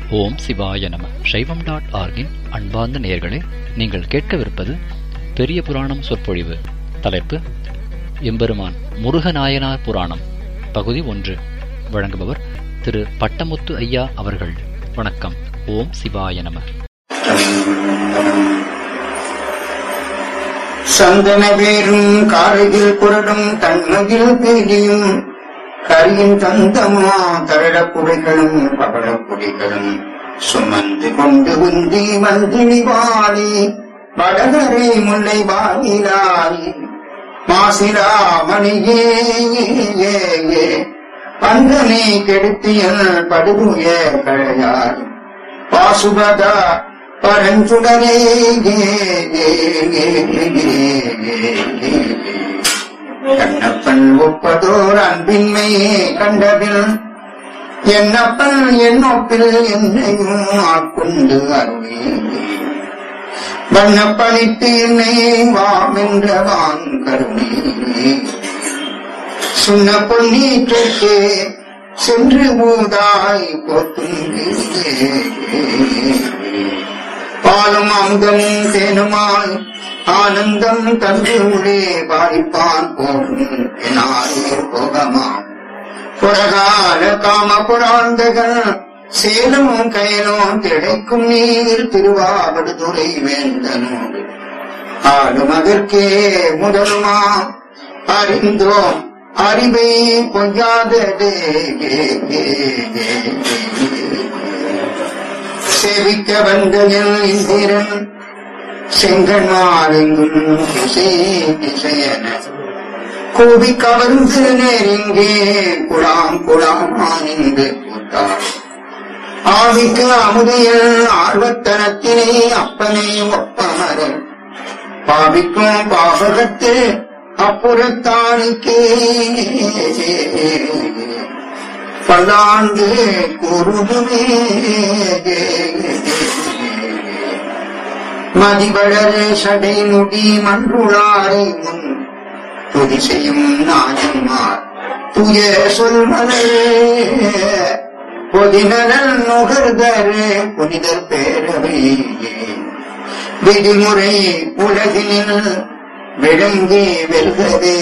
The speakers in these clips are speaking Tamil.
ஓம் சிவாய நம சைவம் டாட் ஆர்கின் அன்பார்ந்த நேயர்களே நீங்கள் கேட்கவிருப்பது பெரிய புராணம் சொற்பொழிவு தலைப்பு எம்பெருமான் முருகநாயனார் புராணம் பகுதி ஒன்று வழங்குபவர் திரு பட்டமுத்து ஐயா அவர்கள் வணக்கம் ஓம் சிவாய நம சந்தன வேரும் காரையில் குரடும் தன்மையில் பேடியும் கரியின் தந்தமா தரட குடைகளும் பகட குடிகளும் சுமந்து கொண்டு உந்தி மந்தினி வாழி வடகரை முல்லை வாயிலாய் மாசிலா மணியே ஏ, ஏ, பந்தனை கெடுத்தியல் படுகுய கழையாய் பாசுபதா பரஞ்சுடரே ஏ, ஏ, ஏ, ஏ, ஏ, ஏ. கண்ணப்பன் ஒப்பதோர் அன்பின்மையே கண்டபில் என்னப்பன் என்னொப்பில் என்னையும் ஆட்கொண்டு அருளே வண்ணப்பளித்து என்னை வாமென்ற வாங்கருணே சுண்ண பொன்னீற்றே சென்று மூதாய் போத்தும் பாலும் அமுதமும் தேனுமாய் ஆனந்தம் தந்து உள்ளே பாரிப்பான் போகும் எனாலே போகமாம் புறகால காம புராந்தகன் சேலும் கயலும் திளைக்கும் நீர் திருவாவடுதுறை வேந்தனோடு ஆளும் அதற்கே முதலுமா அறிந்தோம் அறிவை பொய்யாததே சேவிக்க வந்ததில் இந்திரன் செங்கன்மாரெங்கும் திசை திசையன கூவி கவர்ந்து நெருங்கே குழாம் குழாமானின்று கூட்டார் ஆவிக்கு அமுதையில் ஆர்வத்தனத்தினை அப்பனை ஒப்பமரன் பாவிக்கும் பாவகத்து அப்புறத்தானுக்கே பல்லாண்டு கூறுதுமே மதிவளர் சடை முடி மன்றுளாரை முன் துதி செய்யும் நாயன்மார் துய சொல்மலர் பொதினல் நுகர்தர் புனிதர் பேரவை விதிமுறை உலகினில் விளங்கி வெல்கவே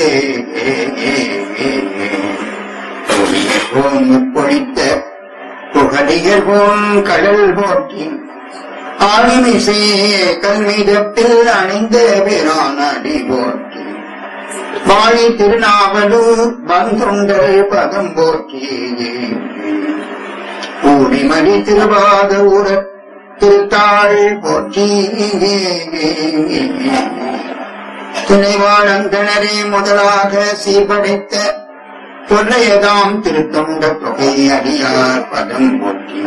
போம் பொழித்த புகழியர் போம் கடல் போற்றி ஆளுமிசை கல்மிதத்தில் அணிந்த பிரான் அடி போற்றி வாழி திருநாவலூர் வந்துண்டல் பதம் போற்றி ஊடிமணி திருவாத ஊர திருத்தாள் போற்றி துணைவாழந்தனரே முதலாக சீர்படைத்த தொல்லையதாம் திருத்தொண்ட தொகை அடியார் பதம் போற்றி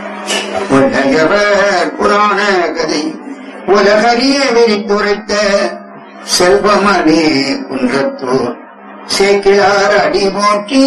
உலகவர் புராண கதை உலகறிய விரித்துரைத்த செல்வமணி குன்றத்தோர் சேக்கிழார் அடி போற்றி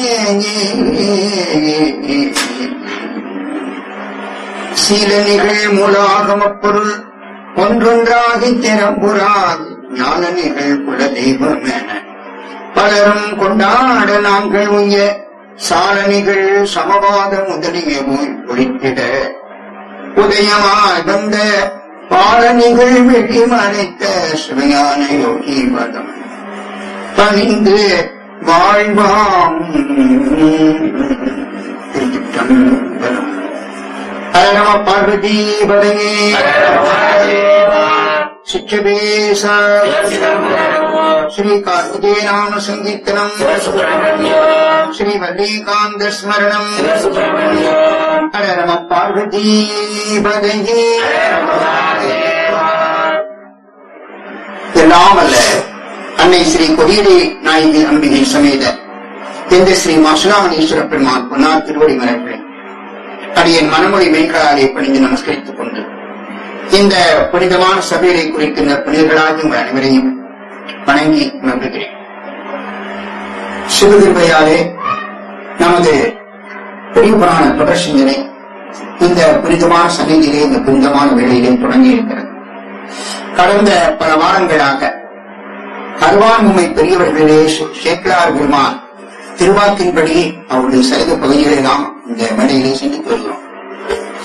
சீல நிகழ் மூலாகமப் பொருள் ஒன்றொன்றாகி திறம்புறாது ஞான நிகழ் குல தெய்வம் என பலரும் கொண்டாட நாங்கள் உய்ய சாலனிகள் சமவாத முதலிய போய் ஒழித்திட உதயமாய் வந்த பாலனிகள் வெட்டி மறைத்த சுவையான யோகி பதம் பணிந்து வாழ்வாம் திருச்சிற்றம்பலம். ஹர நம பார்வதி பதையே சிச்சபேச ஸ்ரீ கார்த்திகே நாம சங்கீர்த்தனம் ஸ்ரீ வல்லிகாந்த ஸ்மரணம் ஹர நம பார்வதி பதையே எல்லாம் அல்ல அன்னை ஸ்ரீ கொடியடி நாயகி அம்பிகை சமேத எந்த ஸ்ரீ மாசுலாமணீஸ்வர பெருமான் பொன்னார் திருவடி மலர்களை அடியன் மனமொழி மேய்களாலே பணிந்து நமஸ்கரித்துக் கொண்டு இந்த புனிதமான சபையை குறிக்கின்ற புனிதர்களாக உங்கள் அனைவரையும் வணங்கி நம்புகிறேன் சிவகிருபையாலே நமது பெரிய புராண தொடர் சிந்தனை இந்த புனிதமான சன்னிதியிலே இந்த புனிதமான வேளையிலே தொடங்கி இருக்கிறது கடந்த பல வாரங்களாக அருவான்முமை பெரியவர்களே சேக்கலார் பெருமான் திருவாக்கின்படி அவருடைய சரித பகுதிகளை நாம் இந்த மேடையிலே சிந்தித்து வருகிறோம்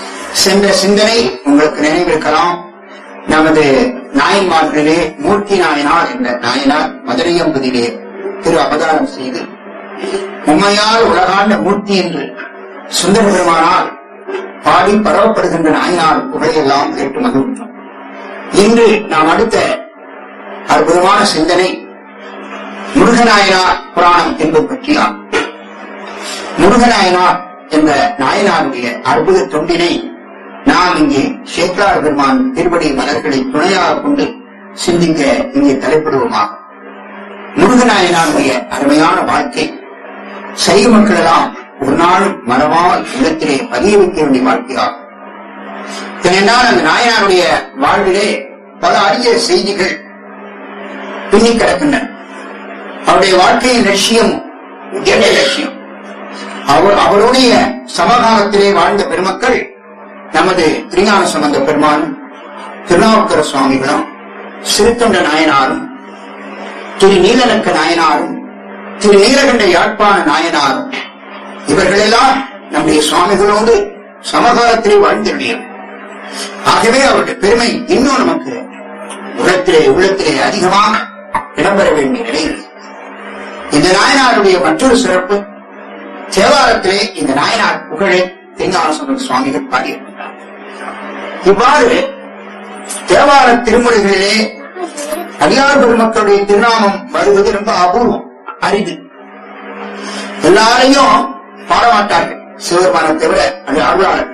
சென்ற சிந்தனை உங்களுக்கு நினைவிருக்கலாம் நமது நாயன்மார்களிலே மூர்த்தி நாயனார் என்ற நாயனார் மதுரையம்பதியிலே திரு அவதாரம் செய்து உண்மையால் உலகாண்ட மூர்த்தி என்று சுந்தர பெருமானால் பாடி பரவப்படுகின்ற நாயனார் புகழையெல்லாம் கேட்டு மகிழ்ந்தோம் இன்று நாம் அடுத்த அற்புதமான சிந்தனை முருகநாயனார் புராணம் என்பது பற்றியாகும் முருகநாயனார் என்ற நாயனாருடைய அற்புத தொண்டினை நாம் இங்கே சேக்கலார் பெருமான் திருப்படி மலர்களை துணையாக கொண்டு சிந்திக்க இங்கே தலைப்படுவோமாக முருகநாயனாருடைய அருமையான வாழ்க்கை சைவ மக்களெல்லாம் ஒரு நாளும் மறவாமல் உள்ளத்திலே பதிய வைக்க வேண்டிய வாழ்க்கையாகும் ஏனென்றால் அந்த நாயனாருடைய வாழ்விலே பல அரிய செய்திகள் பின்னிக் கிடக்கின்றன அவருடைய வாழ்க்கையின் லட்சியம் உயர்ந்த லட்சியம் அவர் அவருடைய சமகாலத்திலே வாழ்ந்த பெருமக்கள் நமது திருஞான சம்பந்த பெருமானும் திருநாவுக்கர சுவாமிகளும் சிறுத்தொண்ட நாயனாரும் திரு நீலநக்க நாயனாரும் திரு நீலகண்ட யாழ்ப்பாண நாயனாரும் இவர்களெல்லாம் நம்முடைய சுவாமிகளோடு சமகாலத்திலே வாழ்ந்திருந்தீர்கள் ஆகவே அவருடைய பெருமை இன்னும் நமக்கு உள்ளத்திலே உள்ளத்திலே அதிகமாக இடம்பெற வேண்டிய நிலையில் இந்த நாயனாருடைய மற்றொரு சிறப்பு தேவாரத்திலே இந்த நாயனார் புகழை தென்னாரசம்பந்த சுவாமிகள் பாடியிருக்கிறார் இவ்வாறு தேவார திருமுறைகளிலே அடியார் பெருமக்களுடைய திருநாமம் வருவது ரொம்ப அபூர்வம் அரிது எல்லாரையும் பாடமாட்டார்கள் சிவபெருமானை தவிர அது அருளாளர்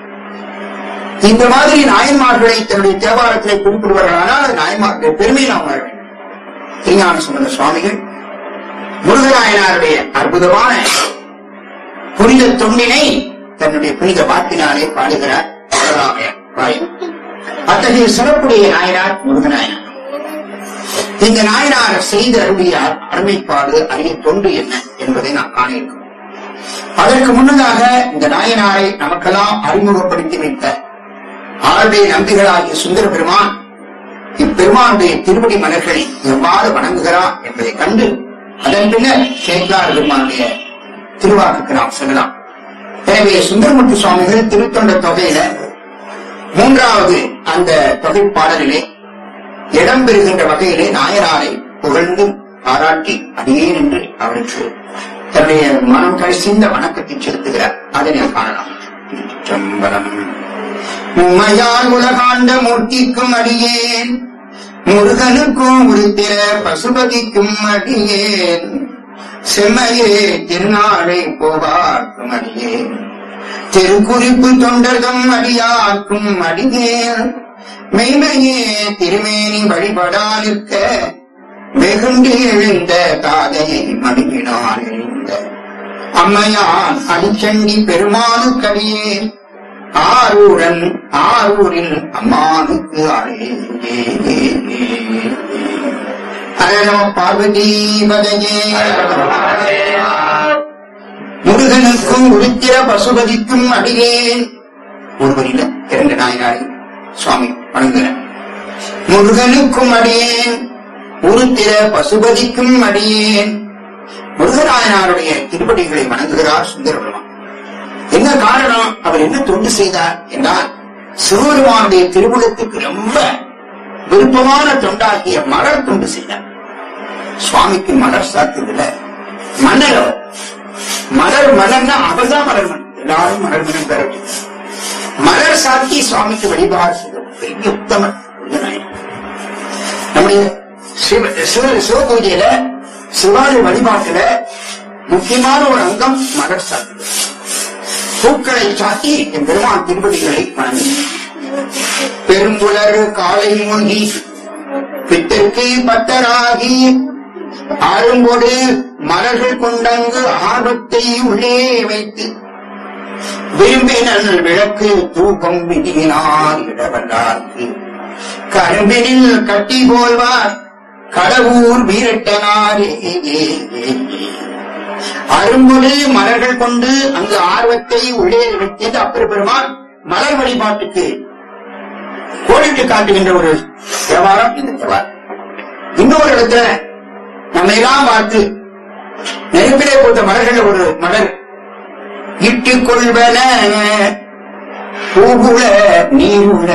இந்த மாதிரி நாயன்மார்களை தன்னுடைய தேவாரத்திலே குறிப்பிடுவார்களானால் அது நாயன்மார்களுடைய பெருமையை நாம் உணர வேண்டும் திருஞான சம்பந்த சுவாமிகள் முருகநாயனாருடைய அற்புதமான புனித தொண்டினை தன்னுடைய புனித வாக்கினாலே பாடுகிறார் வரலாமைய வாய் அத்தகைய சிறப்புடைய நாயனார் முருகநாயனார் இந்த நாயனார் செய்த அருளிய அருமைப்பாடு அரிய தொண்டு என்ன என்பதை நாம் காண இருக்கிறோம் அதற்கு முன்னதாக இந்த நாயனாரை நமக்கெல்லாம் அறிமுகப்படுத்தி வைத்த ஆளுடைய நம்பிகளாகிய சுந்தர பெருமான் இப்பெருமானுடைய திருவடி மலர்களை எவ்வாறு வணங்குகிறார் என்பதை கண்டு அதன் பின்னர் சேக்கார் பெருமானுடைய திருவாக்குக்கு நாம் செல்லலாம் எனவே சுந்தரமூர்த்தி சுவாமிகள் திருத்தொண்ட தொகையில மூன்றாவது அந்த தொகை பாடலிலே இடம்பெறுகின்ற வகையிலே நாயனாரை புகழ்ந்து பாராட்டி அடியேன் என்று அவருக்கு தன்னுடைய மனம் கழிசிந்த வணக்கத்தை செலுத்துகிறார் அதனை காணலாம் திருச்சிற்றம்பலம் உண்மையால் உலகாண்ட மூர்த்திக்கும் அடியேன் முருகனுக்கும் உருத்திர பசுபதிக்கும் அடியேன் செம்மையே திருநாளை போவார்க்கும் அடியேன் திருக்குறிப்பு தொண்டர்தம் அடியார்க்கும் அடியேன் மெய்மையே திருமேனி வழிபடா நிற்க வெகுண்டு எழுந்த தாதையை மடிவினால் எழுந்த அம்மையான் அடிச்சண்டி பெருமானுக்கடியேன் ஆரூரன் ஆரூரில் அம்மானுக்கு அழே அரணம பார்வதி பதையே முருகனுக்கும் உருத்திர பசுபதிக்கும் அடியேன் ஒருவரில இரண்டு நாயனாரை சுவாமி வணங்குகிறார் முருகனுக்கும் அடியேன் உருத்திர பசுபதிக்கும் அடியேன் முருகநாயனாருடைய திருப்படிகளை வணங்குகிறார் சுந்தர பெருமான் என்ன காரணம் அவர் என்ன தொண்டு செய்தார் என்றால் சிவபெருமானுடைய திருவுலத்துக்கு ரொம்ப விருப்பமான தொண்டாகிய மலர் தொண்டு செய்தார் சுவாமிக்கு மலர் சாத்துதுல மணல் அவர். மலர் மலர்னா அவர்தான் மலர் மண் எல்லாரும் மலர் மனம் பெற வேண்டும். மலர் சாத்தி சுவாமிக்கு வழிபாடு செய்தவர் பெரிய உத்தமர் முருகநாயகர். நம்முடைய சிவ சிவ சிவபூஜையில சிவாலய வழிபாட்டுல முக்கியமான ஒரு அங்கம் மலர் சாத்துதல் பூக்களை சாத்தி என் பெருமான் திருப்பதிகளை வணங்கினார் பெரும்புலர் காலை மூழ்கி பித்திற்கு பத்தராகி ஆறும்போடு மலர்கள் கொண்டங்கு ஆர்வத்தை உள்ளே வைத்து விரும்பினல் விளக்கு தூக்கம் விதியினார் இடவல்லார்க்கு கரும்பினில் கட்டி போல்வார் கடவுர் வீரட்டனாரே அரும்பொழு மலர்கள் கொண்டு அங்கு ஆர்வத்தை உள்ளே வைத்தது அப்பர் பெருமான் மலர் வழிபாட்டுக்கு கோடிட்டு காட்டுகின்ற ஒரு வியாபாரம் இந்த தேவாரம் இன்னொரு இடத்துல நம்ம எல்லாம் பார்த்து நெருப்பிலே போட்ட மலர்கள் ஒரு மலர் இட்டுக் கொள்வன பூகுல நீருள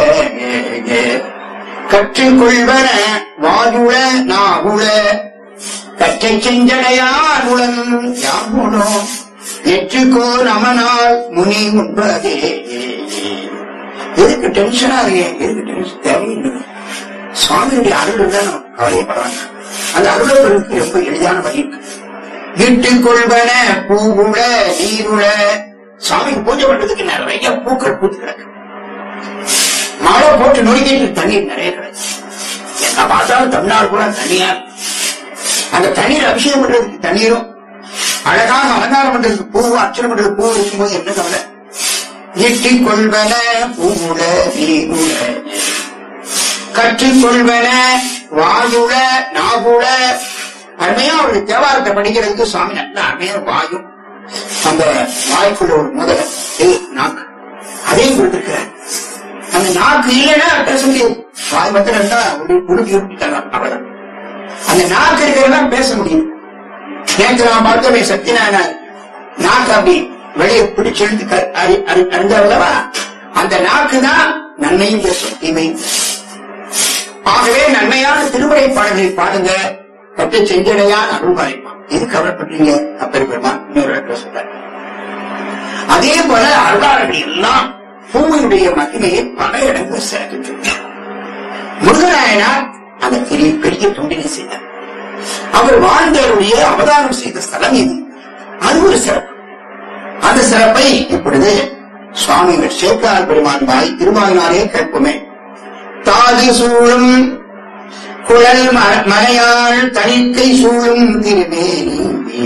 கற்றுக்கொள்வன வாயுள நாகுல கற்றை செஞ்சடையார் உலன் யாமுனோ எற்றுக்கோ நமனால் முனி உண்பதே எதுக்கு டென்ஷனா இருக்கு எதுக்கு டென்ஷன் தேவையில்லை சுவாமியுடைய அருள் தான் நம்ம கவலைப்படுறாங்க அந்த அருளுக்கு ரொம்ப எளிதான வழி இருக்கு வீட்டுக் கொள்வன பூவுள நீருள சாமிக்கு பூஜை பண்றதுக்கு நிறைய பூக்கள் பூத்து கிடக்கு மழை போட்டு நொறுக்கிட்டு தண்ணீர் நிறைய கிடக்கு என்ன பார்த்தாலும் தமிழ்நாடு கூட தண்ணியா இருக்கு. அந்த தண்ணீர் அபிஷேகம் பண்றதுக்கு தண்ணீரும் அழகாக அலங்காரம் பண்றதுக்கு பூவும் அர்ச்சனை பண்றதுக்கு பூ இருக்கும்போது என்ன கவலை ஈட்டிக் கொள்வன பூவுல நீருள கற்றுக்கொள்வன வாயுல நாகுல அருமையா ஒரு தேவாரத்தை படிக்கிறதுக்கு சுவாமி நல்ல அருமையா வாயு அந்த வாய்க்குள்ள ஒரு முதல ஏய், நாக்கு அதையும் கொடுத்திருக்கிறார் அந்த நாக்கு இல்லைன்னா பேச முடியாது வாய் மட்டும் இருந்தா உடுப்பி விட்டுட்டாங்க அவ்வளவுதான் அந்த நாக்கு இருக்கிறதா பேச முடியும் நேற்று நான் பார்த்தோமே சத்தியநாராயண நாக்கு அப்படி வெளியே பிடிச்சு இழுத்து க- அறி- அறி- அறிந்தார்களவா அந்த நாக்கு தான் நன்மையும் பேசும் தீமையும் பேசும். ஆகவே நன்மையான திருமுறை பாடல்களை பாடுங்க கற்று செஞ்சடையான் அருள் பாலிப்பான் இது கவலைப்பட்டீங்க அப்பர் பெருமான் இன்னொரு இடத்துல சொல்றார் அதே போல அருளாளர்கள் எல்லாம் பூவினுடைய மகிமையை பல இடங்கள் சிறப்பித்து முருகநாயனார் அந்த பெரிய பெரிய தொண்டினை செய்தார் அவர் வாழ்ந்தவருடைய அவதாரம் செய்த ஸ்தலம் இது அது ஒரு சிறப்பு அந்த சிறப்பை இப்பொழுது சுவாமிகள் சேக்கார் பெருமான் வாய் திருமாவினாரே கேட்போமே தாதி சூழும் குழல் ம- மலையாள் தணிக்கை சூழும் திருமேனி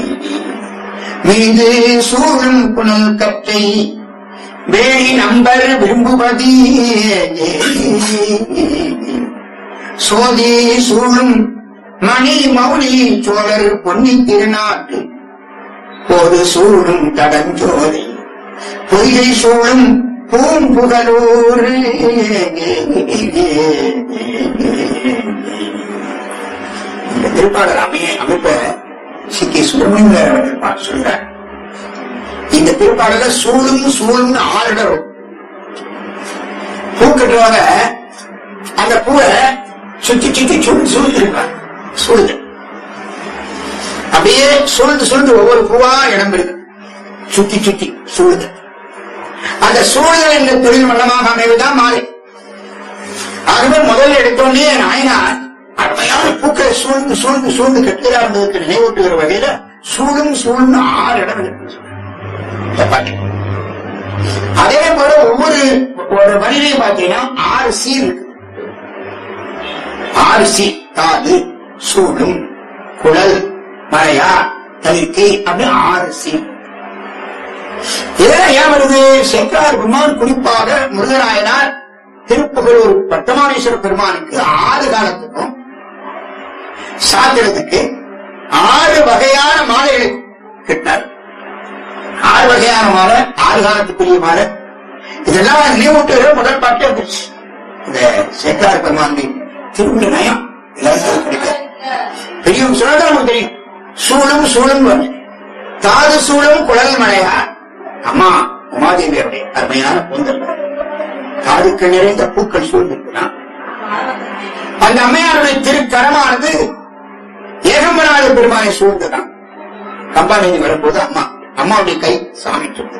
மீது சூழும் புனல் கற்றை வேணி நம்பர் விரும்புவதி சோதி சூழும் மணி மௌலி சோழர் பொன்னி திருநாட்டு ஒரு சூழும் தடஞ்சோலை பொய்கை சூழும் பூம்புகலூர் இந்த திருப்பாடல் அமைய அமைப்ப சி கே சுப்பிரமணியன் அவர்கள் பார்த்து சொல்றார் இந்த திருப்பாடல சூழும் சூழும்னு ஆறு இடம் வரும். பூ கட்டுறவங்க அந்த பூவை சுத்தி சுத்தி சுழி சூழ்ந்திருப்பாங்க சூழ்ந்து அப்படியே சுழ்ந்து சுழ்ந்து ஒவ்வொரு பூவா இடம் இருக்கு சுத்தி சுத்தி சூழ்ந்து அந்த சூழல் என்ற தொழில் மண்டலமாக அமைவதுதான் மாலை ஆகவே முதல்ல எடுத்தோடனே நாயனார் அருமையான பூக்களை சூழ்ந்து சூழ்ந்து சூழ்ந்து கட்டுகிறார் என்பதற்கு நினைவூட்டுகிற வகையில சூழும் சூழ்ந்து ஆறு இடம் இருக்கு இந்த பாட்டு. அதே போல ஒவ்வொரு ஒரு வரியிலையும் பார்த்தீங்கன்னா ஆறு சீர் இருக்கு ஆறு சி தாது சூடும் குழல் மலையா தவிர்க்கை அப்படி ஆறு சி இதெல்லாம் ஏன் வருது சேக்கரார் பெருமான் குறிப்பாக முருகநாயனார் திருப்புகழூர் பட்டமானேஸ்வர பெருமானுக்கு ஆறு காலத்துக்கும் சாத்திரத்துக்கு ஆறு வகையான மாலைகளை கிட்டார் ஆறு வகையான மாலை ஆறு காலத்துக்குரிய மாலை இதெல்லாம் நினைவூட்டுகிற முதல் பாட்டு வந்துருச்சு இந்த சேக்கரார் பெருமானின் திருவிழா நயம் எல்லாருக்கும் கிடைக்காது பெரியவங்க சொன்னதான் நமக்கு தெரியும் சூழும் சூழும் வந்து தாது சூழும் குழல் மலையா அம்மா உமாதேவியருடைய அருமையான பொந்தல் காதுக்கு நிறைந்த பூக்கள் சூழ்ந்திருக்குன்னா அந்த அம்மையாருடைய திருக்கரமானது ஏகம்பநாத பெருமானை சூழ்ந்துதான் கம்பாநேதி வரும்போது அம்மா அம்மாவுடைய கை சாமி சொல்றது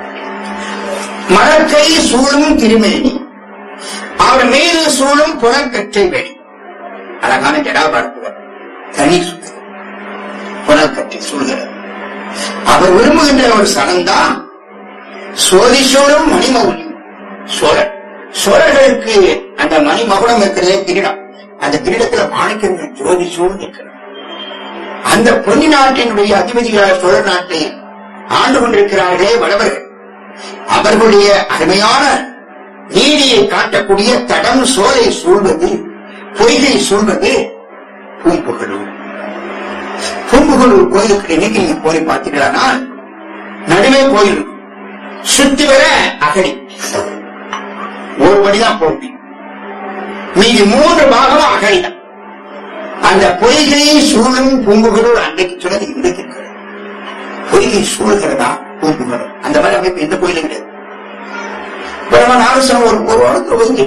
மரக்கை சூழும் திருமேனி அவர் மீது சூழும் புறக்கற்றை வேணி அழகான ஜடாபாரத்துவர் தனி சுத்தம் புறக்கற்றை சூழ்கிறது அவர் விரும்புகின்ற ஒரு சனம்தான் சோதிசூழும் மணிமகுடி சோழர் சோழர்களுக்கு அந்த மணிமகுடம் இருக்கிறதே கிரீடம் அந்த கிரீடத்துல மாணிக்கங்கள் ஜோதி சூழ்ந்து இருக்கிறது அந்த பொன்னி நாட்டினுடைய அதிபதிகளாக சோழர் நாட்டை ஆண்டு கொண்டிருக்கிறார்களே வளவர்கள் அவர்களுடைய அருமையான நீதியை காட்டக்கூடிய தடம் சோலை சூழ்வது பொய்கை சூழ்வது பூம்புகளூர் பூம்புகளூர் கோயிலுக்கு இன்னைக்கு நீங்க போய் பார்த்தீங்கன்னா நடுவே கோயில் இருக்கும். சுத்தி வர அகடி ஒரு வழிதான் போக முடியும் மீதி மூன்று பாகம் அகடிதான் அந்த பொய்கையை சூழும் பூம்புகளூர் அன்றைக்கு சொன்னது இன்றைக்கு இருக்கிறது பொய்கை சூழ்கிறதா பூம்புகளூர் அந்த மாதிரி அமைப்பு எந்த கோயிலும் கிடையாது பிரம்ம நாரசனம் ஒரு ஒரு வாரத்துல ஒதுங்கி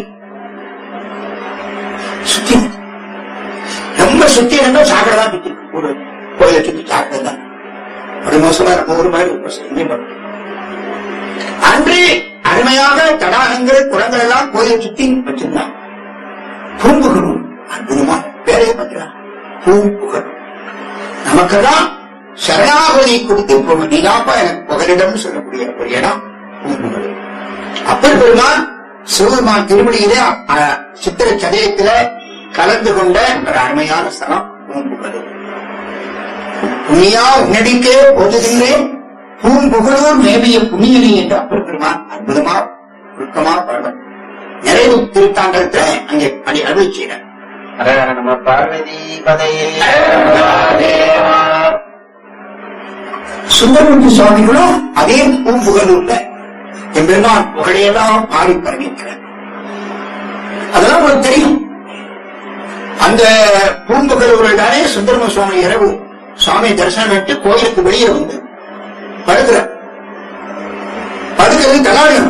சுத்தி ரொம்ப சுத்தி இருந்தா சாக்கடை தான் சுத்தி இருக்கு. ஒரு கோயிலை சுத்தி சாக்கடை தான் அப்படி மோசமா நம்ம ஒரு மாதிரி இருக்கும். இங்கே பாருங்க. அன்று அருமையாக தடாகங்கள் குளங்கள் எல்லாம் கோயிலை சுத்தி வச்சிருந்தாங்க பூம்புகள் அற்புதமா பேரைய பார்க்கிறான் பூம்புகள் நமக்கெல்லாம் சரணாகதி கொடுத்து போக நீதாப்பா எனக்கு புகலிடம் சொல்லக்கூடிய ஒரு இடம் பூம்புகள் அப்பர் பெருமான் சிவபெருமான் திருமணியிலே அ- சித்திர சதயத்தில கலந்து கொண்ட ஒரு அருமையான ஸ்தலம் பூம்புகள் புண்ணியா உன்னடிக்கே போதுகின்றேன் பூம்புகழூர் மேவிய புண்ணியனி என்று அப்பர் பெருமான் அற்புதமா ஒழுக்கமா பாடுவார் நிறைவு திருத்தாண்டத்தை அங்கே அடி அருள் செய்கிறார் நம பார்வதி பதையே சுந்தரமூர்த்தி சுவாமிகளும் அதே பூம்புகழூர்ல எம்பெருமான் புகழையெல்லாம் பாடி பரவிக்கிறார் அதெல்லாம் உங்களுக்கு தெரியும் அந்த பூம்புகழூரில் தானே சுந்தரம சுவாமி இரவு சுவாமி தரிசனம் பண்ணிட்டு கோயிலுக்கு வெளியே வந்து படுக்கிறார் படுக்கிறது தலாடியம்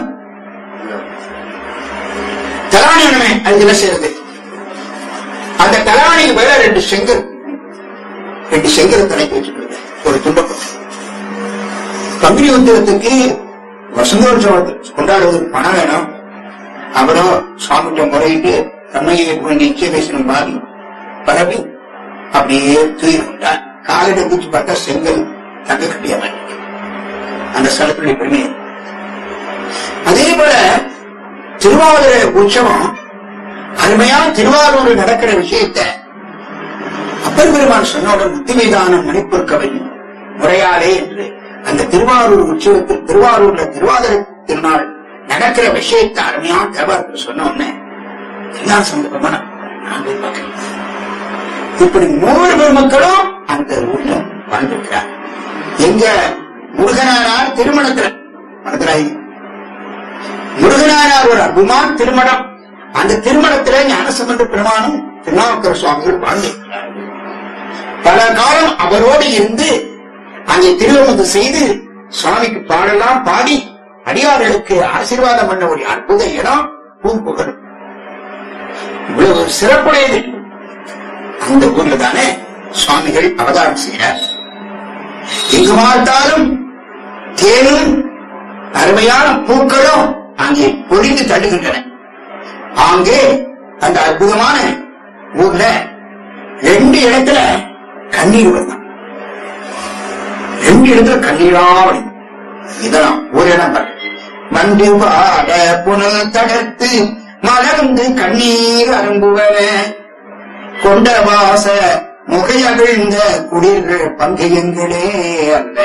தலாணியனமே அது என்ன செய்யறது அந்த தலாணிக்கு மேல ரெண்டு செங்கல் ரெண்டு செங்கல் தலைக்கு வச்சுக்கிறது ஒரு துண்டப்பம் பங்குனி உத்திரத்துக்கு வசந்தோற்சவத்தை கொண்டாடுவதற்கு பணம் வேணும் அவரோ சுவாமிகிட்ட முறையிட்டு தன்மையை நிச்சயமேசனம் பாதி பரவி அப்படியே தூக்கி விட்டார் காலிட குச்சி பார்த்தா செங்கல் தங்க கட்டியவன் அந்த ஸ்தலத்துடைய பெருமை அதே போல திருவாவூர உற்சவம் அருமையா திருவாரூர் நடக்கிற விஷயத்தை அப்பர் பெருமான் சொன்னோட முத்திமைதானம் மணிப்பொருக்கவை முறையாலே என்று அந்த திருவாரூர் உற்சவத்தில் திருவாரூர்ல திருவாதிரை திருநாள் நடக்கிற விஷயத்தை அருமையா தேவாரத்தில் சொன்ன உடனே எல்லாம் சந்தர்ப்பமான நான் போய் பார்க்கிறேன். இப்படி மூணு பெருமக்களும் அந்த ஊர்ல வாழ்ந்திருக்கிறார் எங்க முருகனானார் திருமணத்துல மனதிலாயி முருகனானார் ஒரு அற்புதமான திருமணம் அந்த திருமணத்துல ஞானசம்பந்த பெருமானும் திருநாவுக்கர சுவாமிகள் வாழ்ந்திருக்கிறார்கள் பல காலம் அவரோடு இருந்து அங்கே திருவமுது செய்து சுவாமிக்கு பாடலாம் பாடி அடியார்களுக்கு ஆசீர்வாதம் பண்ண ஒரு அற்புத இடம் பூம்புகழ் இவ்வளவு ஒரு சிறப்புடையது அந்த ஊர்ல தானே சுவாமிகள் அவதாரம் செய்கிறார் எங்கு பார்த்தாலும் தேனும் அருமையான பூக்களும் அங்கே பொழிந்து தள்ளுகின்றன அங்கே அந்த அற்புதமான ஊர்ல ரெண்டு இடத்துல கண்ணீர் வருதான் ரெண்டு இடத்துல கண்ணீரா வரும். இதெல்லாம் ஒரு இடம் பாரு. மண்டு பாட புனல் தகர்த்து மலர்ந்து கண்ணீர் அரும்புவன கொண்ட வாச முகையகிழ்ந்த குளிர்கள் பங்கையங்களே அல்ல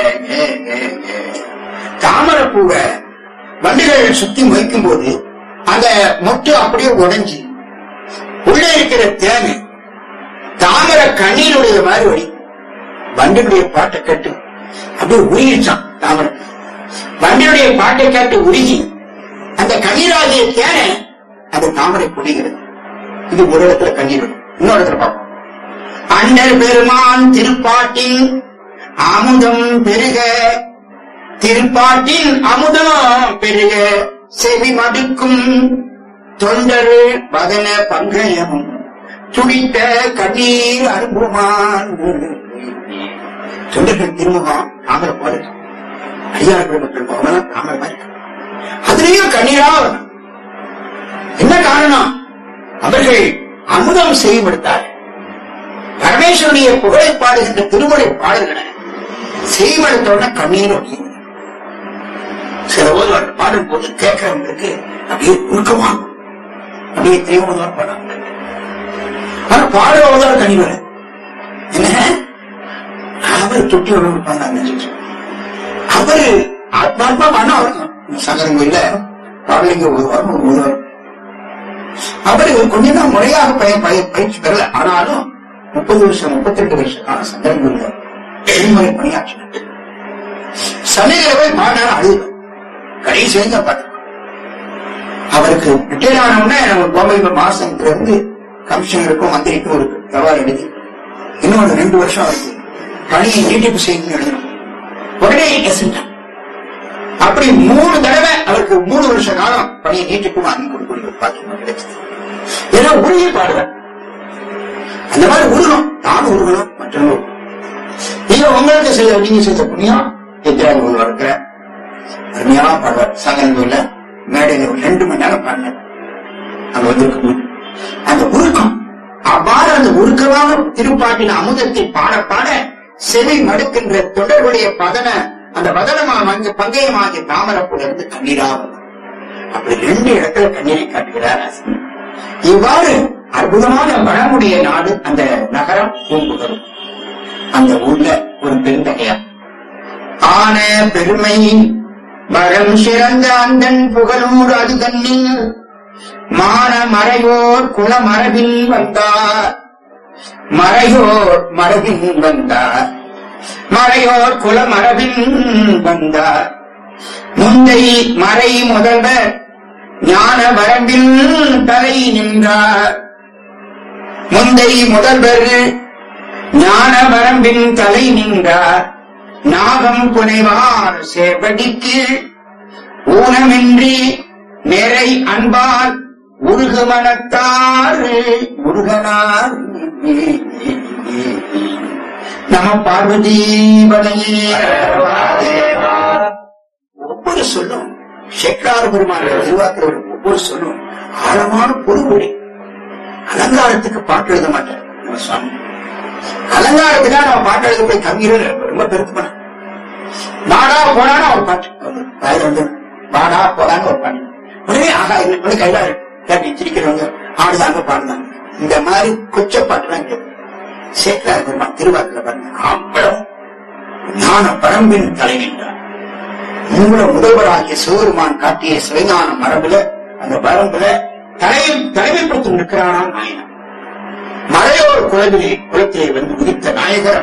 தாமரப்பூவை வண்டிகள் சுத்தி மொய்க்கும் போது அந்த மொட்டு அப்படியே உடைஞ்சு உள்ளே இருக்கிற தேன் தாமரை கண்ணீருடைய மாதிரி வழி வண்டியுடைய பாட்டை கேட்டு அப்படியே உருகிச்சான் தாமரை வண்டியுடைய பாட்டை கேட்டு உருகி அந்த கண்ணீராகிய தேனை அந்த தாமரை குடிகிறது இது ஒரு இடத்துல கண்ணீர் வரும். இன்னொரு இடத்துல பார்ப்போம் அண்ணல் பெருமான் திருப்பாட்டின் அமுதம் பெருக திருப்பாட்டின் அமுதம் பெருக செவி மடுக்கும் தொண்டரு வதன பங்கயமும் துடித்த கண்ணீர் அனுபவமான் தொண்டர்கள் திருமுகம் தாமரை போல இருக்கு. அடியார்கள் மக்கள் போகலாம் தாமரை மாதிரி இருக்கு. அதுலயும் கண்ணீரா வரும். என்ன காரணம் அவர்கள் அமுதம் செய்யப்படுத்தார் பரமேஸ்வருடைய புகழை பாடுகின்ற திருமுறை பாடல்களை செய்வடுத்தோட கண்ணீர் வடியும். சில போது அவர் பாடும் போது கேட்கிறவங்களுக்கு அப்படியே உருக்கமா அப்படியே தெய்வம் பாடாங்க ஆனா பாடுறவங்க கண்ணீர் வரும். என்ன அவர் தொட்டி உணவு பண்ணாங்க அவரு ஆத்மாத்மா மனம் அவருக்கு சங்கரன் கோயில பாடலிங்க உருவார் உருவார் அவரு கொஞ்ச நாள் முறையாக பய- பய- பயிற்சி பெறல ஆனாலும் முப்பது வருஷம் முப்பத்தி ரெண்டு வருஷ காலம் சங்கரன் கோயில திருமுறை பணியாற்றினார் சமையல போய் பாடினாலும் அழுது கடைசி வரைக்கும் பார்த்து அவருக்கு ரிட்டையர் ஆன உடனே நம்ம கோவை மாசத்துல இருந்து கமிஷனருக்கும் மந்திரிக்கும் ஒரு தகவல் எழுதி இன்னொரு ரெண்டு வருஷம் இருக்கு பணியை நீட்டிப்பு செய்யணும்னு எழுதணும் உடனே எசன்ட்டான் அப்படி மூணு தடவை அவருக்கு மூணு வருஷ காலம் பணியை நீட்டிக்கும் வாங்கி கொடுக்கக்கூடிய பாக்கியம் கிடைச்சது ஏன்னா உருகி பாடுவேன் அந்த மாதிரி உருகணும் நானும் உருகணும் மற்றவங்க நீங்க உங்களுக்கு செய்ய நீங்க செய்த புண்ணியம் எத்திராஜ் ஒரு இருக்கிற அருமையா பாடுவார் சங்கரங்கூர்ல மேடையில ஒரு ரெண்டு மணி நேரம் பாடினார் அங்க வந்திருக்கும் அந்த உருக்கம் அவ்வாறு அந்த உருக்கமான திருப்பாட்டின் அமுதத்தை பாட பாட செவி மடுக்கின்ற தொடர்புடைய பதன அந்த பதனமா வந்து பங்கயமாகிய தாமரப்புல இருந்து கண்ணீரா வரும். அப்படி ரெண்டு இடத்துல கண்ணீரை காட்டுகிறார் ஆசிரியர். இவ்வாறு அற்புதமான வளமுடைய நாடு அந்த நகரம் பூம்புகர் அந்த ஊர்ல ஒரு பெருந்தகையார் ஆன பெருமை மரம் சிறந்த அந்தன் புகழூர் அது தன்னில் மான மறையோர் குலமரபில் வந்தார் மறையோர் மரபில் வந்தார் மறையோர் குலமரபில் வந்தார் முந்தை மறை முதல்வர் ஞான வரம்பில் தலை நின்றார் முந்தை முதல்வர் ஞான வரம்பின் தலை நின்றார் நாகம் புனைவார் சேவடிக்கு ஊனமின்றி நிறை அன்பால் உருகு மனத்தார் முருகனார் நம பார்வதி ஒவ்வொரு சொல்லும் சேக்கராறு பெருமான திருவாக்குற ஒவ்வொரு சொல்லும் ஆழமான பொருள் அலங்காரத்துக்கு பாட்டு எழுத மாட்டார் நம்ம சுவாமி அலங்காரத்துக்காக நம்ம பாட்டு எழுத போய் கவிஞர் ரொம்ப பெருத்து பண்ண வாடா போடான்னு ஒரு பாட்டு வாயில வந்து வாடா போடான்னு ஒரு பாட்டு உடனே ஆகா இல்லை கையில கேட்டு சிரிக்கிறவங்க ஆடுதாங்க பாடுதாங்க இந்த மாதிரி கொச்ச பாட்டுலாம் கேட்கும் சேக்கரார் பெருமான் திருவாக்குல பாருங்க அவ்வளவு ஞான பரம்பின் தலைவின்றார் மூல முதல்வராகிய சிவருமான் காட்டிய சிவஞான மரபுல அந்த வரம்புல தலையை தலைமைப்படுத்தி நிற்கிறானாம் நாயனம் மறையோர் குலவிலே குலத்திலே வந்து உதித்த நாயகர்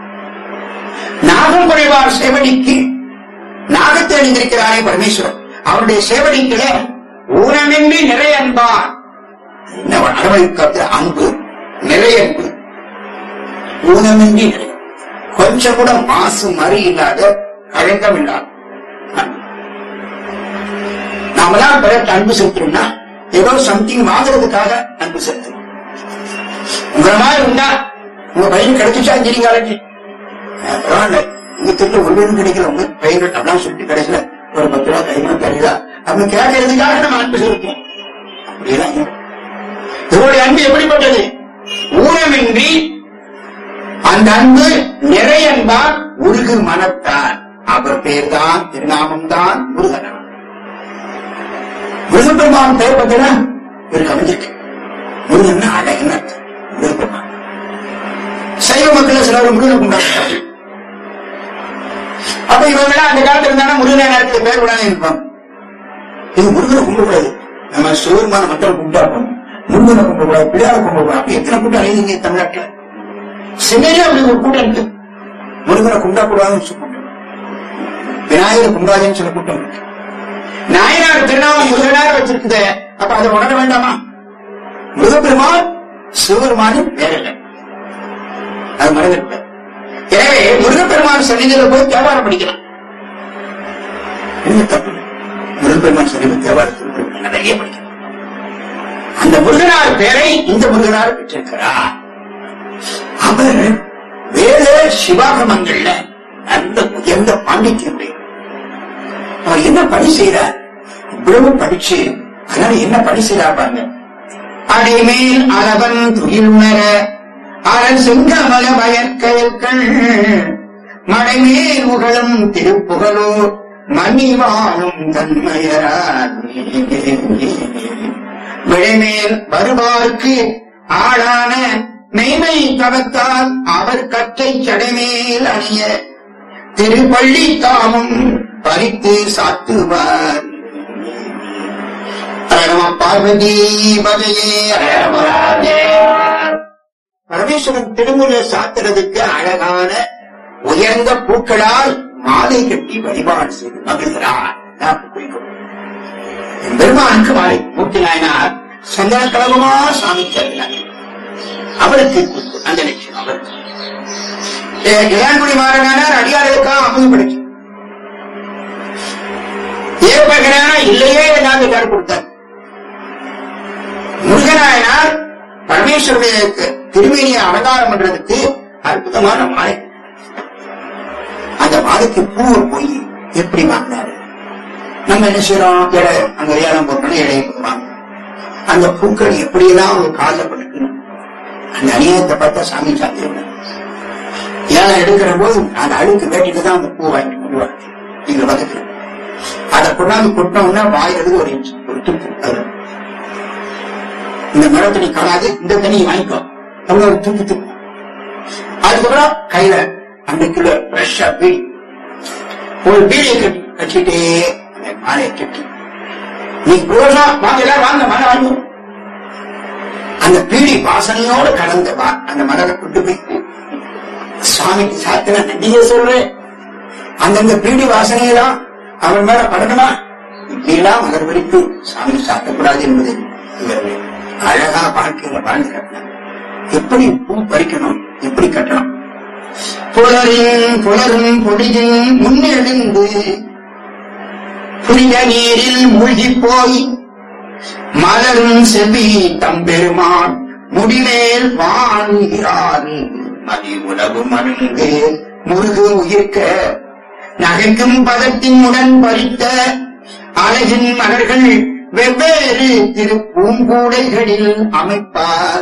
நாகம் குறைவார் சேவடிக்கு நாகத்தை அணிந்திருக்கிறாரே பரமேஸ்வரன் அவருடைய சேவடிக்கில ஊனமின்றி நிறைய அன்பார் என்ன அரவணைக்காத்த அன்பு நிறைய அன்பு ஊனமின்றி நிறை கொஞ்சம் கூட மாசு மறி இல்லாத கழகம் இல்லாத அன்பு. நாமெல்லாம் பிறகு அன்பு செலுத்தணும்னா ஏதோ சம்திங் வாங்குறதுக்காக அன்பு செலுத்தணும் உங்களை மாதிரி உண்டா உங்க பையன் கிடைச்சிச்சா இன்ஜினியரிங் பரவாயில்ல உங்க திட்டம் ஒன்றும் கிடைக்கல உங்க பையன் அப்படிலாம் சொல்லிட்டு கடைசியில ஒரு பத்து ரூபா கைமா தருதா அப்படின்னு கேட்கறதுக்காக நம்ம அன்பு செலுத்தணும் அப்படியெல்லாம் இல்லை. இவருடைய அன்பு எப்படிப்பட்டது ஊனமின்றி அந்த அன்பு நிறை அன்பார் உருகு மனத்தார் அவர் பேர்தான் திருநாமம் தான் முருகனார் முருகப்பெருமான் பெயர் பார்த்தீங்கன்னா இவருக்கு அமைஞ்சிருக்கு முருகன் அழகுன்னு அர்த்தம் முருகப்பெருமான் சைவ மக்கள் சிலர் முருகனை கொண்டாடுறாங்க அப்ப இவங்க எல்லாம் அந்த காலத்துல இருந்தாலும் முருகனை நேரத்தில் பேர் விடாம இருப்பாங்க இது முருகனை கும்பிடக்கூடாது நம்ம சிவருமான மக்களை கும்பிட்டாப்போம் முருகனை கும்பிடக்கூடாது பிள்ளையாரை கும்பிடக்கூடாது அப்ப எத்தனை கூட்டம் அழிந்தீங்க தமிழ்நாட்டுல சென்னையில அப்படி ஒரு கூட்டம் இருக்கு முருகனை கும்பிடக்கூடாதுன்னு சொல்லி கூட்டம் விநாயகரை கும்பிடாதுன்னு சொல்ல கூட்டம் இருக்கு நாயனார் திருநாமம் முருகனார் வச்சிருக்குது அப்ப அதை உணர வேண்டாமா முருகப்பெருமான் சிவபெருமானும் வேற இல்லை அது மறந்துவிட்டார் எனவே முருகப்பெருமான் சன்னிதியில போய் தேவாரம் படிக்கலாம் என்ன தப்பு இல்லை. முருகப்பெருமான் சன்னிதி தேவாரத்தில் நிறைய படிக்கலாம் அந்த முருகனார் பேரை இந்த முருகனார் பெற்றிருக்கிறார் அவர் வேத சிவாகமங்கள்ல நல்ல உயர்ந்த பாண்டித்யம் உடையவர். அவர் என்ன பணி செய்யறார் இவ்வளவு படிச்சு அதனால என்ன பணி செய்யறார் பாருங்க அடிமேல் அளவன் துயில் உணர அரண் செங்கமல வயற்கயற்கள் மடைமேல் உகழும் திருப்புகழூர் மணிவாழும் தன்மையரார் விடைமேல் வருவார்க்கு ஆளான மெய்மை தவத்தால் அவர் கற்றை சடைமேல் அணிய திருப்பள்ளி தாமும் பறித்து சாத்துவார் நம பார்வதி பதையே பரமேஸ்வரன் திருமுறை சாத்துறதுக்கு அழகான உயர்ந்த பூக்களால் மாலை கட்டி வழிபாடு செய்து மகிழ்கிறார் நான் குறிக்கும் என் பெருமானுக்கு மாலை மூர்த்தி நாயனார் சந்தன கலகமா சாமி சேர்க்கிறார் அவருக்கு கொடுத்து அந்த லட்சம் அவருக்கு இளையான்குடி மாறனார் அடியார்களுக்காக அமுது படிச்சு ஏற்பகிறா இல்லையே நான் கார் கொடுத்தார் முருகனாயனார் பரமேஸ்வருடைய திருமேனியை அவதாரம் பண்றதுக்கு அற்புதமான மாலை அந்த மாலைக்கு பூவை போய் எப்படி வாங்கினாரு நம்ம என்ன செய்யறோம் எடை அங்க ஏலம் போட்டோம் இடையை போடுவாங்க அந்த பூக்கள் எப்படியெல்லாம் அவங்க காலில் படுக்கணும் அந்த அநியாயத்தை பார்த்தா சாமி சாத்திரம் ஏலம் எடுக்கிற போது அந்த அழுக்கு வேட்டிட்டு தான் அந்த பூ வாங்கிட்டு கொண்டு எங்க பக்கத்துல அதை கொண்டாந்து கொட்டோம்னா வாயிறது ஒரு இன்ச் ஒரு துப்பு அது இந்த மரத்தடி காணாது இந்த தண்ணியை வாங்கிக்கோ அவங்க ஒரு துப்பு துப்பு அதுக்கப்புறம் கையில அந்த கிலோ ஃப்ரெஷ்ஷா பீடி ஒரு பீடியை கட்டி கட்டிட்டே அந்த மாலையை கட்டி நீ ரோசா வாங்க எல்லாரும் வாங்க மழை வாங்க அந்த பீடி வாசனையோட கலந்த வா- அந்த மலரை கொண்டு போய் சுவாமிக்கு சாத்தின நன்றியே சொல்றேன் அந்தந்த பீடி வாசனையெல்லாம் அவன் மேல படணுமா இப்படியெல்லாம் மலர் வலித்து சாமி சாத்தக்கூடாது என்பது இவர் அழகா வாழ்க்கையில வாழ்ந்து கட்டினார் எப்படி பூ பறிக்கணும் எப்படி கட்டணும் புலரின் புலரும் பொடியின் முன்னெழுந்து புனித நீரில் மூழ்கி போய் மலரும் செவி தம்பெருமான் முடிமேல் வாங்குகிறார் மதி உலகு மருங்கு முருகு உயிர்க்க நகைக்கும் பதத்தின் உடன் பறித்த அழகின் மலர்கள் வெவ்வேறு திரு பூங்கூடைகளில் அமைப்பார்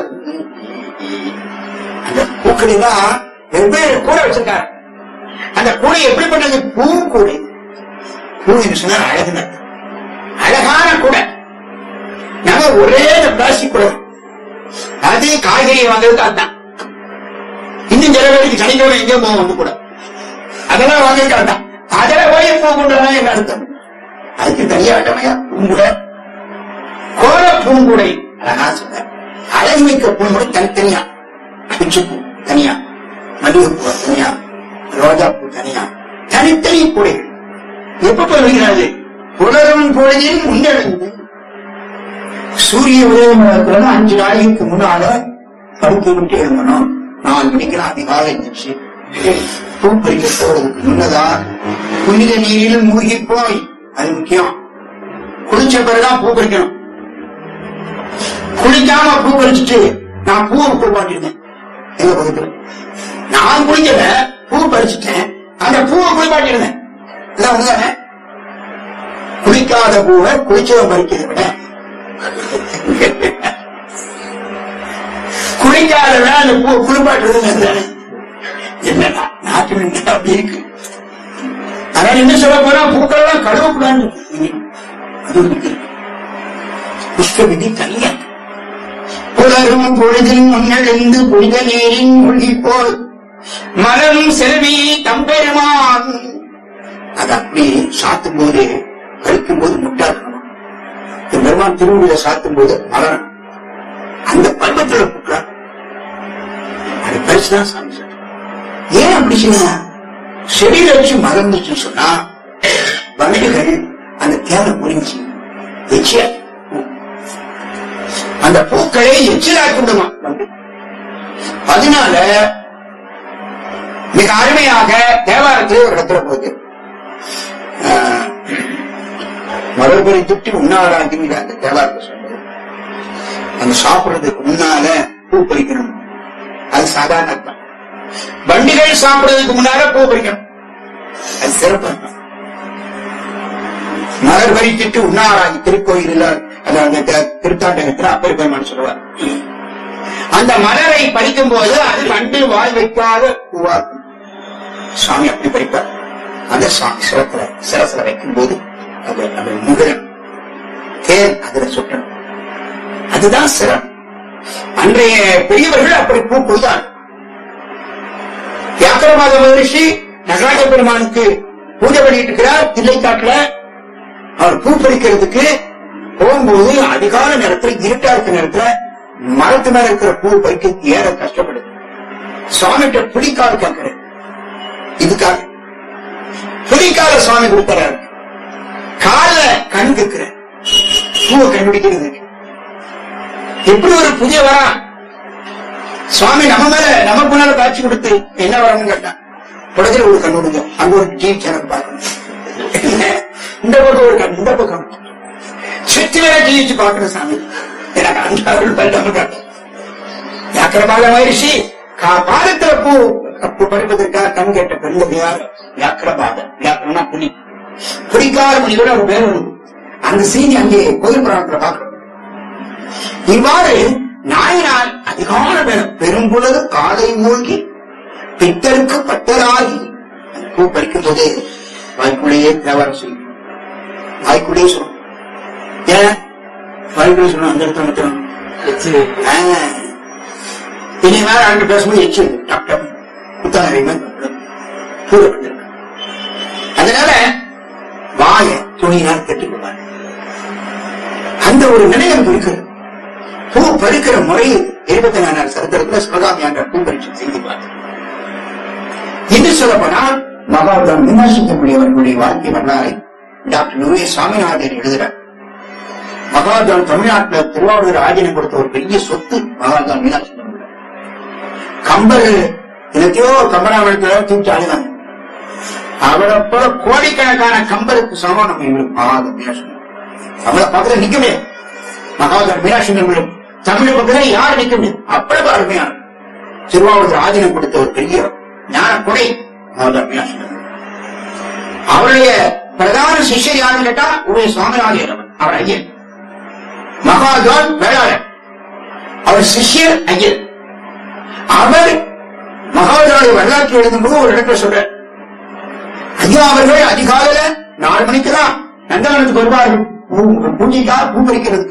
அந்த பூக்களெல்லாம் வெவ்வேறு கூடை வச்சிருக்காரு அந்த கூடை எப்படிப்பட்டது பூங்கூடை பூ என்று சொன்னால் அழகுன்னு அர்த்தம். அழகான கூடை நாங்க ஒரே பிளாஸ்டிக் கூடை அது காய்கறி வாங்குறதுக்கு அதுதான் இன்னும் சில பேருக்கு சனிக்கிழமை எங்கேயும் போவோம் வந்து கூட அதெல்லாம் வாங்கிருக்க வேண்டாம் அதுல போய் பூ கொண்டுறதா என்ன அர்த்தம் அதுக்கு தனியா வேண்டாமையா பூங்குடை கோல பூங்குடை அழகா சொல்ற அழகு மிக்க பூங்குடை தனித்தனியா பிச்சுப்பூ தனியா மல்லிகைப்பூ தனியா ரோஜா பூ தனியா தனித்தனி கூடைகள் எப்ப வருகிறது புலரும் பொழுதில் முன்னெழுந்து சூரிய உதயம் நடக்கிறது அஞ்சு நாளைக்கு முன்னால படுக்கை விட்டு எழுந்தணும் நாலு மணிக்கு நான் அதிகாலை எழுந்துச்சு பூ பறிக்க போறதுக்கு முன்னதா புனித நீரில் மூழ்கி போய் அது முக்கியம் குளிச்ச பிறகுதான் பூ பறிக்கணும் குளிக்காம பூ பறிச்சுட்டு நான் பூவை குளிப்பாட்டிருந்தேன் எங்க பக்கத்துல நான் குளிக்கல பூ பறிச்சுட்டேன் அந்த பூவை குளிப்பாட்டிருந்தேன் இதான் உண்மைதானே? குளிக்காத பூவை குளிச்சவன் பறிக்கிறத விட குளிக்காதவன் அந்த பூ குளிப்பாட்டுறது என்னடா நாட்டு நின்று அப்படி இருக்கு அதனால என்ன சொல்ல போனா பூக்கள் எல்லாம் கழுவக்கூடாது அது ஒரு விதி. புஷ்ப விதி தனியா புலரும் பொழுதில் முன்னெழுந்து புனித நீரின் மூழ்கி போய் மலரும் செல்வி தம்பெருமான் அது அப்படி சாத்தும் போது கழிக்கும் போது முட்டா இருக்கணும் இந்த பெருமான் திருவுடைய சாத்தும் போது மலரும் அந்த பருவத்துல பூக்கா அது பரிசுதான் சாமி சொல்றார். ஏன் அப்படி செய்ய செடியில வச்சு மறந்துச்சுன்னு சொன்னா வண்டுகள் அந்த தேவை புரிஞ்சு எச்சிய அந்த பூக்களை எச்சிலாக்கி விடுமா வண்டு. அதனால மிக அருமையாக தேவாரத்திலே ஒரு இடத்துல போகுது மறுபடி துட்டி உண்ணாராங்கிற அந்த தேவாரத்தை சொல்றது அந்த சாப்பிடுறதுக்கு முன்னால பூ பறிக்கணும் அது சாதாரண அர்த்தம் வண்டிகள் சாப்பிடுறதுக்கு முன்னால பூ பறிக்கணும் அது சிறப்பு அர்த்தம் மலர் பறிச்சிட்டு உண்ணாராகி திருக்கோயிலில் அது அந்த த- திருத்தாண்டகத்துல அப்பர் பெருமான் சொல்லுவார் அந்த மலரை பறிக்கும் போது அது வண்டு வாய் வைக்காத பூவா இருக்கும். சுவாமி அப்படி பறிப்பார் அந்த சுவாமி சிரத்துல சிரசில வைக்கும் போது அது அது முகிரம் தேன் அதுல சுட்டணும் அதுதான் சிரம் அன்றைய பெரியவர்கள் அப்படி பூ கொய்தார் வியாக்கரமாத மகரிஷி நடராஜ பெருமானுக்கு பூஜை பண்ணிட்டு இருக்கிறார் தில்லைக்காட்டுல அவர் பூ பறிக்கிறதுக்கு போகும்போது அதிகால நேரத்தில் இருட்டா இருக்கிற நேரத்துல மரத்து மேல இருக்கிற பூ பறிக்க ஏற கஷ்டப்படுது சுவாமிகிட்ட பிடிக்கால் கேட்கிறேன் இதுக்காக பிடிக்கால சுவாமி கொடுத்துறாரு கால கண் கேட்கிறேன் பூவை கண்டுபிடிக்கிறது எப்படி ஒரு புதிய வரா சுவாமி நம்ம மேல நமக்கு முன்னால காட்சி கொடுத்து என்ன வரணும்னு கேட்டான் உடனே ஒரு கண்ணு விடுங்க அங்க ஒரு டீ சேனல் பார்க்கணும் இந்த பக்கம் ஒரு கண் இந்த பக்கம் சுத்தி வேற ஜீவிச்சு பார்க்கிற சாமி எனக்கு அந்த அருள் பல்லம் வியாக்கிரபாத மகிழ்ச்சி கா- பாதத்துல பூ பூ பறிப்பதற்காக கண் கேட்ட பெண்கள் யார் வியாக்கிரபாத வியாக்கிரமா புலி புலிக்கார முனிவர் ஒரு பேர் உண்டு. அந்த செய்தி அங்கே கோயில் புராணத்துல பார்க்கிறோம் இவ்வாறு நாயினால் அதிகார பேரம் பெரும்புலகு காலை மூழ்கி பித்தருக்கு பட்டராகி அந்த பூ பறிக்கும் போது வாய்க்குள்ளேயே தேவாரம் செய்யும் வாய்க்குள்ளேயே சொல்லும் ஏன் வாய்க்குள்ளே சொல்லணும் அந்த இடத்துல மட்டும் ஆ. இனி மேல ரெண்டு பேசும்போது எச்சு டப் டப் புத்தாங்க பூரப்பட்டிருக்கு அதனால வாய துணியினால் கட்டிக்கொள்வார் அந்த ஒரு நிலையம் இருக்கிறது பூ பறிக்கிற முறை இருபத்தி நாலாறு சரித்திரத்துல சிவகாமி என்ற பூ பரீட்சை செய்து பார்த்தேன் இன்னும் சொல்ல போனால் மகாத்மா மீனாட்சித்தக்கூடியவர்களுடைய வாழ்க்கை வரலாறை டாக்டர் யூ ஏ சாமிநாதன் எழுதுறார் மகாத்தான் தமிழ்நாட்டில் திருவாரூர் ஆஜனம் கொடுத்த ஒரு பெரிய சொத்து மகாத்தான் மீனாட்சி கம்பர் எனத்தையோ கம்பராமணத்திலோ தூக்கி அழுதாங்க அவரை போல கோடிக்கணக்கான கம்பருக்கு சமம் நம்ம இவரு மகாத்தான் மீனாட்சி அவளை பக்கத்துல நிக்க முடியாது மகாத்தான் மீனாட்சி நம்மளும் தமிழ் பக்கத்துல யார் நிக்க முடியும் அவ்வளவு அருமையான திருவாவூர் ஆதீனம் கொடுத்த ஒரு பெரிய ஞான கொடை மகாத்தான் மீனாட்சி அவருடைய பிரதான சிஷ்யர் யாருன்னு கேட்டா உடைய சுவாமிநாதர் அவர். அவர் ஐயர் மகாஜான் வேளாளர் அவர் சிஷ்யர் ஐயர் அவர் மகாஜாவுடைய வரலாற்று எழுதும்போது ஒரு இடத்துல சொல்றார் ஐயா அவர்கள் அதிகாலையில நாலு மணிக்கு தான் நந்தவனத்துக்கு வருவார்கள் பூ- பூஜைக்கா பூ பறிக்கிறதுக்கு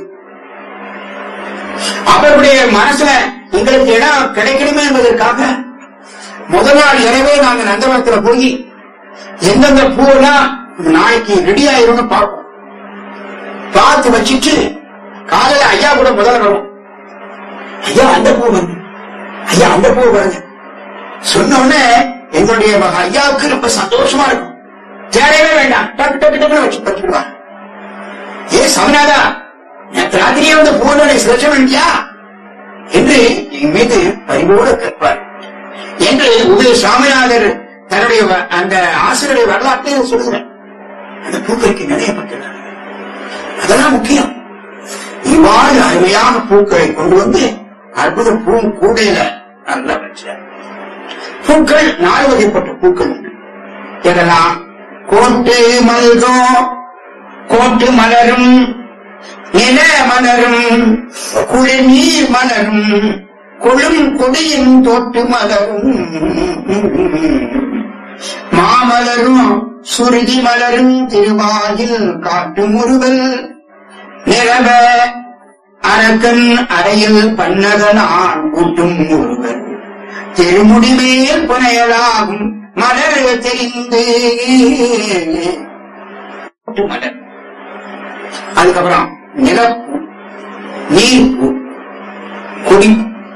அவருடைய மனசுல எங்களுக்கு இடம் கிடைக்கணுமே என்பதற்காக முதல் நாள் இரவே நாங்க நந்தவனத்துல போய் எந்தெந்த பூவெல்லாம் நாளைக்கு ரெடி ஆயிரும்னு பார்ப்போம் பார்த்து வச்சிட்டு காலையில ஐயா கூட முதல்ல வரும் ஐயா அந்த பூ வருங்க ஐயா அந்த பூ வருங்க சொன்ன உடனே எங்களுடைய மக ஐயாவுக்கு ரொம்ப சந்தோஷமா இருக்கும் தேவையே வேண்டாம் டக்கு டக்கு டக்குன்னு வச்சு பறிச்சுடுவாங்க ஏ சமநாதா நேற்று ராத்திரியே வந்து பூவனுடைய சிலட்சம் இல்லையா என்று என் மீது பரிவோடு கேட்பார் என்று உதய சாமிநாதர் தன்னுடைய வ- அந்த ஆசிரியருடைய வரலாற்றை சொல்லுகிறார் அந்த பூக்களுக்கு நினையப்பட்டுள்ளார் அதெல்லாம் முக்கியம் இவ்வாறு அருமையான பூக்களை கொண்டு வந்து அற்புத பூ கூடையில நல்லா வச்சார் பூக்கள் நாலு வகைப்பட்ட பூக்கள் உண்டு இதெல்லாம் கோட்டு மல்கம் கோட்டு மலரும் நில மலரும் குளிர்நீர் மலரும் கொழும் கொடியின் தோட்டு மலரும் மாமலரும் சுருதி மலரும் திருவாயில் காட்டு முருவல் நிறவ அரக்கன் அறையில் பன்னகனான் கூட்டும் ஒருவர் திருமுடிமேல் புனையலாகும் மலர் தெரிந்து கூட்டு மலர் அதுக்கப்புறம் நிலப்பூ நீர்ப்பூ குடி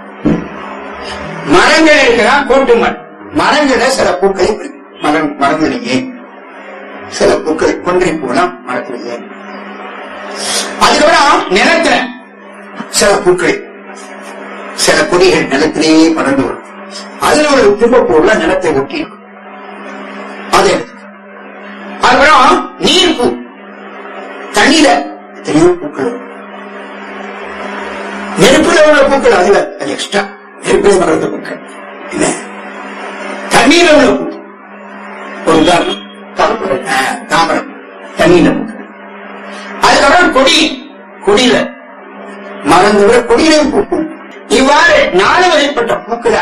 மரங்கள் இருக்கிறா கோட்டு மரம் மரங்கள சில பூக்களை பிடிக்கும். மரம் மரங்களிலேயே சில பூக்கள் கொன்றை பூலாம் மரத்திலேயே அதுக்கப்புறம் நிலத்துல சில பூக்கள் சில கொடிகள் நிலத்திலேயே பறந்து வரும் அதுல ஒரு தும்பப்பூர்ல நிலத்தை ஒட்டி இருக்கும் அது எடுத்துக்க. அதுக்கப்புறம் நீர்ப்பூ தண்ணீர எத்தனையோ பூக்கள் வரும். நெருப்புல உள்ள பூக்கள் அதுல அது எக்ஸ்ட்ரா நெருப்பில வர்றது பூக்கள் என்ன தண்ணீர உள்ள பூக்கள் ஒரு உதாரணம் தாமரை, ஆ, தாமரம் தண்ணீர பூக்கள் அதுக்கப்புறம் கொடி கொடியில மறந்து விட கொடியிலையும் பூக்கும் இவ்வாறு நாலு வகைப்பட்ட பூக்களை